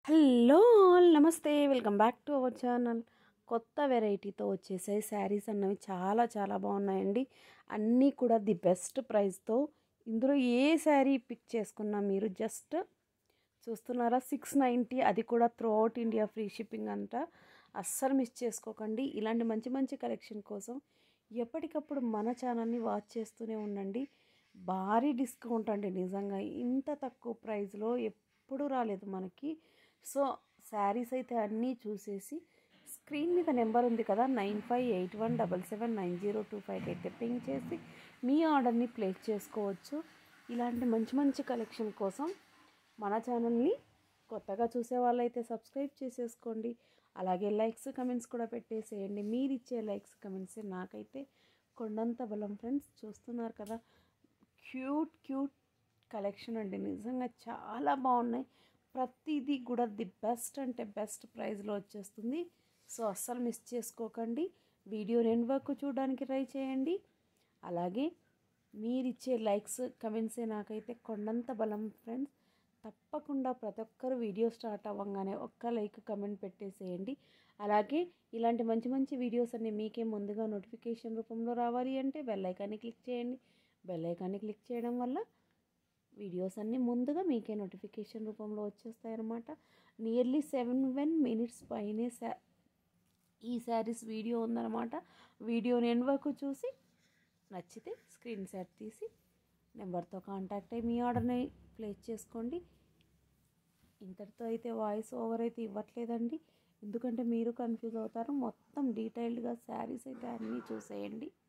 hello all నమస్తే welcome back to our channel కొత్త వెరైటీతో వచ్చేసాయి శారీస్ అన్నవి చాలా చాలా బాగున్నాయండి అన్నీ కూడా ది బెస్ట్ ప్రైస్తో ఇందులో ఏ శారీ పిక్ చేసుకున్నా మీరు జస్ట్ చూస్తున్నారా సిక్స్ నైంటీ అది కూడా through out India free shipping అంట అస్సలు మిస్ చేసుకోకండి ఇలాంటి మంచి మంచి కలెక్షన్ కోసం ఎప్పటికప్పుడు మన ఛానల్ని వాచ్ చేస్తూనే ఉండండి భారీ డిస్కౌంట్ అండి నిజంగా ఇంత తక్కువ ప్రైస్లో ఎప్పుడు రాలేదు మనకి సో శారీస్ అయితే అన్నీ చూసేసి స్క్రీన్ మీద నెంబర్ ఉంది కదా nine five eight one double seven nine zero two five అయితే పింక్ చేసి మీ ఆర్డర్ని ప్లేస్ చేసుకోవచ్చు ఇలాంటి మంచి మంచి కలెక్షన్ కోసం మన ఛానల్ని కొత్తగా చూసే వాళ్ళైతే సబ్స్క్రైబ్ చేసేసుకోండి అలాగే లైక్స్ కమెంట్స్ కూడా పెట్టేసేయండి మీరు ఇచ్చే లైక్స్ కమెంట్స్ నాకైతే కొండంత బలం ఫ్రెండ్స్ చూస్తున్నారు కదా క్యూట్ క్యూట్ కలెక్షన్ అండి నిజంగా చాలా బాగున్నాయి ప్రతిదీ కూడా ది బెస్ట్ అంటే బెస్ట్ ప్రైస్లో వచ్చేస్తుంది సో అస్సలు మిస్ చేసుకోకండి వీడియో రెండు వరకు చూడడానికి ట్రై చేయండి అలాగే మీరిచ్చే లైక్స్ కమెంట్సే నాకైతే కొండంత బలం ఫ్రెండ్స్ తప్పకుండా ప్రతి ఒక్కరు వీడియో స్టార్ట్ అవ్వగానే ఒక్క లైక్ కమెంట్ పెట్టేసేయండి అలాగే ఇలాంటి మంచి మంచి వీడియోస్ అన్ని మీకే ముందుగా నోటిఫికేషన్ రూపంలో రావాలి అంటే బెల్ ఐకాన్ని క్లిక్ చేయండి బెల్ ఐకాన్ని క్లిక్ చేయడం వల్ల వీడియోస్ అన్నీ ముందుగా మీకే నోటిఫికేషన్ రూపంలో వచ్చేస్తాయి అన్నమాట నియర్లీ సెవెన్ వన్ మినిట్స్ పైనే శా ఈ శారీస్ వీడియో ఉందన్నమాట వీడియోని ఎండ్ వరకు చూసి నచ్చితే స్క్రీన్ షాట్ తీసి నెంబర్తో కాంటాక్ట్ అయ్యి మీ ఆర్డర్ని ప్లేస్ చేసుకోండి ఇంతటితో అయితే వాయిస్ ఓవర్ అయితే ఇవ్వట్లేదండి ఎందుకంటే మీరు కన్ఫ్యూజ్ అవుతారు మొత్తం డీటెయిల్డ్గా శారీస్ అయితే అన్నీ చూసేయండి